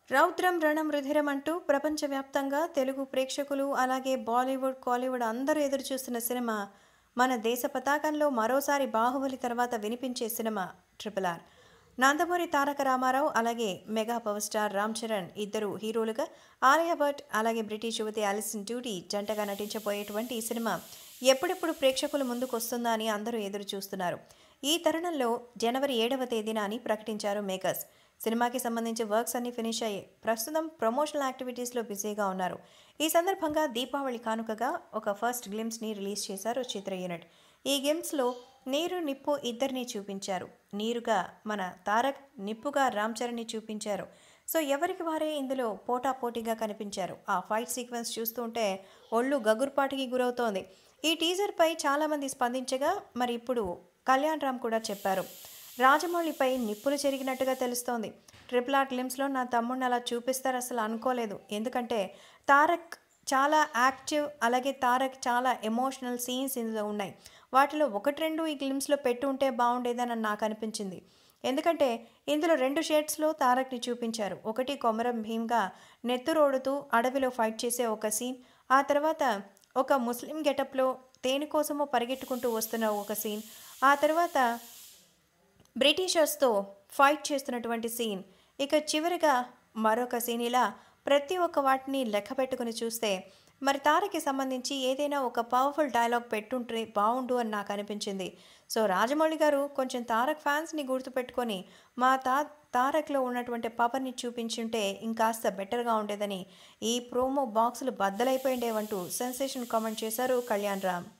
రౌద్రం రణం రుధిరం అంటూ ప్రపంచవ్యాప్తంగా తెలుగు ప్రేక్షకులు అలాగే బాలీవుడ్ కాలీవుడ్ అందరూ ఎదురు చూస్తున్న సినిమా మన దేశ పతాకంలో మరోసారి బాహుబలి తర్వాత వినిపించే cinema triple R Nandamuri Taraka Ramarao అలాగే mega power star Ram Charan ఇద్దరు హీరోలుగా ఆలియా భట్ అలాగే బ్రిటిష్ యువతి అలిసన్ డ్యూటీ జంటగా నటించబోయేటువంటి ఈ సినిమా ఎప్పుడెప్పుడు ప్రేక్షకుల ముందుకు వస్తుందా అని అందరూ ఎదురు చూస్తున్నారు ఈ తరుణంలో జనవరి ఏడవ తేదీన అని ప్రకటించారు మేకర్స్ సినిమాకి సంబంధించి వర్క్స్ అన్ని ఫినిష్ అయ్యాయి ప్రస్తుతం ప్రమోషనల్ యాక్టివిటీస్లో బిజీగా ఉన్నారు ఈ సందర్భంగా దీపావళి కానుకగా ఒక ఫస్ట్ గ్లిమ్స్ని రిలీజ్ చేశారు చిత్ర యూనిట్ ఈ గేమ్స్లో నీరు నిప్పు ఇద్దరిని చూపించారు నీరుగా మన తారక్ నిప్పుగా రామ్ చరణ్ని చూపించారు సో ఎవరికి వారే ఇందులో పోటాపోటీగా కనిపించారు ఆ ఫైట్ సీక్వెన్స్ చూస్తుంటే ఒళ్ళు గగుర్పాటికి గురవుతోంది ఈ టీజర్పై చాలామంది స్పందించగా మరి ఇప్పుడు కళ్యాణ్ రామ్ కూడా చెప్పారు రాజమౌళిపై నిప్పులు చెరిగినట్టుగా తెలుస్తోంది ట్రిపుల్ ఆర్ గ్లిమ్స్లో నా తమ్ముడిని అలా చూపిస్తారు అసలు అనుకోలేదు ఎందుకంటే తారక్ చాలా యాక్టివ్ అలాగే తారక్ చాలా ఎమోషనల్ సీన్స్ ఇందులో ఉన్నాయి వాటిలో ఒకటి రెండు ఈ గ్లిమ్స్లో పెట్టి ఉంటే బాగుండేదని నాకు అనిపించింది ఎందుకంటే ఇందులో రెండు షేడ్స్లో తారక్ని చూపించారు ఒకటి కొమరం భీమ్గా నెత్తురోడుతూ అడవిలో ఫైట్ చేసే ఒక సీన్ ఆ తర్వాత ఒక ముస్లిం గెటప్లో దేని కోసమో పరిగెట్టుకుంటూ వస్తున్న ఒక సీన్ ఆ తర్వాత బ్రిటిషర్స్తో ఫైట్ చేస్తున్నటువంటి సీన్ ఇక చివరిగా మరొక సీన్ ఇలా ప్రతి ఒక్క వాటిని లెక్క పెట్టుకుని చూస్తే మరి తారక్కి సంబంధించి ఏదైనా ఒక పవర్ఫుల్ డైలాగ్ పెట్టుంటే బాగుండు అని నాకు అనిపించింది సో రాజమౌళి గారు కొంచెం తారక్ ఫ్యాన్స్ని గుర్తుపెట్టుకొని మా తా తారక్లో ఉన్నటువంటి పవర్ని చూపించుంటే ఇంకాస్త బెటర్గా ఉండేదని ఈ ప్రోమో బాక్సులు బద్దలైపోయిండేవంటూ సెన్సేషన్ కామెంట్ చేశారు కళ్యాణ్ రామ్